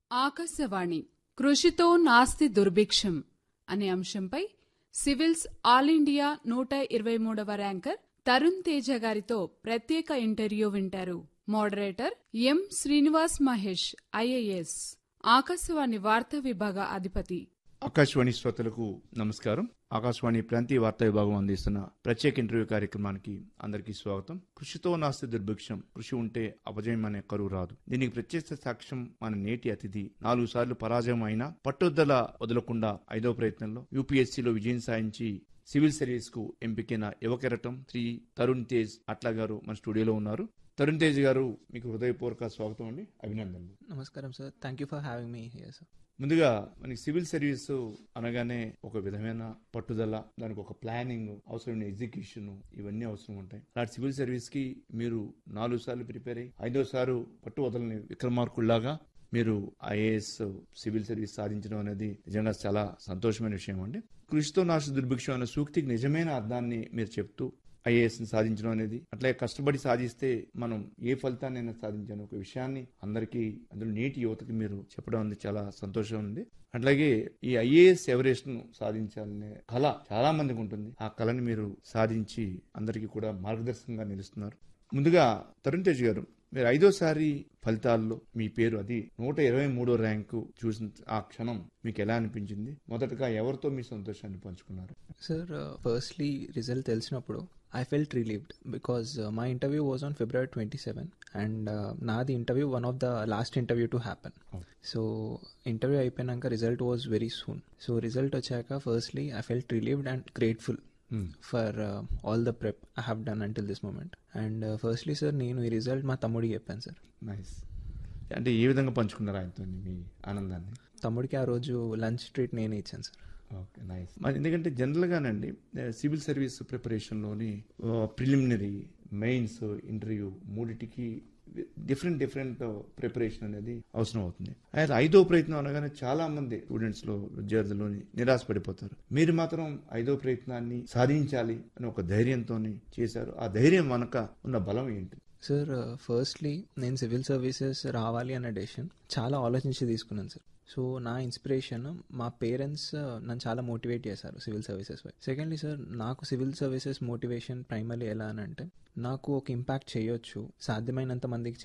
ఆకాశవాణి కృషితో నాస్తి దుర్భిక్షం అనే అంశంపై సివిల్స్ ఆల్ ఇండియా నూట ఇరవై మూడవ ర్యాంకర్ తరుణ్ తేజ గారితో ప్రత్యేక ఇంటర్వ్యూ వింటారు moderator M Srinivas Mahesh IAS Akashvani వార్తా విభాగ అధిపతి ఆకాశవాణి శ్రోతలకు నమస్కారం ఆకాశవాణి ప్రాంతీయ వార్తా విభాగం అందిస్తున్న ప్రత్యేక ఇంటర్వ్యూ కార్యక్రమానికి అందరికీ స్వాగతం కృషితో నాస్తి దుర్భిక్షం కృషి ఉంటే అపజయం అనే కరువు రాదు దీనికి ప్రత్యక్ష సాక్ష్యం మన నేటి అతిథి నాలుగు సార్లు పరాజయం అయినా పట్టుదల వదలకుండా ఐదో ప్రయత్నంలో యూపీఎస్సీలో విజయం సాధించి సివిల్ సర్వీస్ కు ఎంపికైన యువకెరటం శ్రీ తరుణ్ తేజ్ అట్లా గారు మన స్టూడియోలో ఉన్నారు తరుణ్ తేజ్ గారు మీకు హృదయపూర్వక స్వాగతం అండి అభినందనలు నమస్కారం sir thank you for having me here sir ముందుగా మనకి సివిల్ సర్వీస్ అనగానే ఒక విధమైన పట్టుదల దానికి ఒక ప్లానింగ్ అవసరమైన ఎగ్జిక్యూషన్ ఇవన్నీ అవసరం ఉంటాయి అలాంటి సివిల్ సర్వీస్ కి మీరు నాలుగు సార్లు ప్రిపేర్ అయ్యి ఐదోసారి పట్టు వదలని విక్రమార్కుల్లాగా మీరు ఐఏఎస్ సివిల్ సర్వీస్ సాధించడం అనేది నిజంగా చాలా సంతోషమైన విషయం అండి కృషితో నాశ దుర్భిక్షం అనే సూక్తికి నిజమైన అర్థాన్ని మీరు చెప్తూ ఐఏఎస్ ని సాధించడం అనేది అట్లే కష్టపడి సాధిస్తే మనం ఏ ఫలితాన్ని సాధించాను ఒక విషయాన్ని అందరికీ అందులో నేటి యువతకి మీరు చెప్పడం అనేది చాలా సంతోషం ఉంది అట్లాగే ఈ ఐఏఎస్ ఎవరెస్ట్ ను సాధించాలనే కళ చాలా మందికి ఉంటుంది ఆ కళని మీరు సాధించి అందరికీ కూడా మార్గదర్శకంగా నిలుస్తున్నారు ముందుగా తరుణ్ తేజ్ గారు మీరు ఐదోసారి ఫలితాల్లో మీ పేరు అది నూట ఇరవై మూడో ర్యాంకు చూసిన ఆ క్షణం మీకు ఎలా అనిపించింది మొదటగా ఎవరితో మీ సంతోషాన్ని పంచుకున్నారు సార్ ఫస్ట్లీ రిజల్ట్ తెలిసినప్పుడు I felt relieved because my interview was on February twenty seven and నాది interview one of the last interview to happen so interview అయిపోయినాక result was very soon so result వచ్చాక firstly I felt relieved and grateful for all the prep I have done until this moment and firstly sir నేను ఈ result మా తమ్ముడికి చెప్పాను sir nice అంటే ఏ విధంగా పంచుకున్నారు ఆయనతో మీ ఆనందాన్ని తమ్ముడికి ఆ రోజు లంచ్ ట్రీట్ నేనే ఇచ్చాను సార్ ఓకే నైస్ మరి ఎందుకంటే జనరల్గానండి సివిల్ సర్వీస్ ప్రిపరేషన్లోని ప్రిలిమినరీ మెయిన్స్ ఇంటర్వ్యూ మూడిటికి డిఫరెంట్ డిఫరెంట్ ప్రిపరేషన్ అనేది అవసరం అవుతుంది అయితే ఐదో ప్రయత్నం అనగానే చాలా మంది స్టూడెంట్స్ లో విద్యార్థులని నిరాశ పడిపోతారు మీరు మాత్రం ఐదో ప్రయత్నాన్ని సాధించాలి అని ఒక ధైర్యంతో చేశారు ఆ ధైర్యం వెనక ఉన్న బలం ఏంటి సార్ ఫస్ట్లీ నేను సివిల్ సర్వీసెస్ రావాలి అన్న డెసిషన్ చాలా ఆలోచించి తీసుకున్నాను సార్ సో నా ఇన్స్పిరేషన్ మా పేరెంట్స్ నన్ను చాలా మోటివేట్ చేశారు సివిల్ సర్వీసెస్ పై సెకండ్లీ సార్ నాకు సివిల్ సర్వీసెస్ మోటివేషన్ ప్రైమరీ ఎలా అని అంటే నాకు ఒక ఇంపాక్ట్ చేయొచ్చు సాధ్యమైనంత మందికి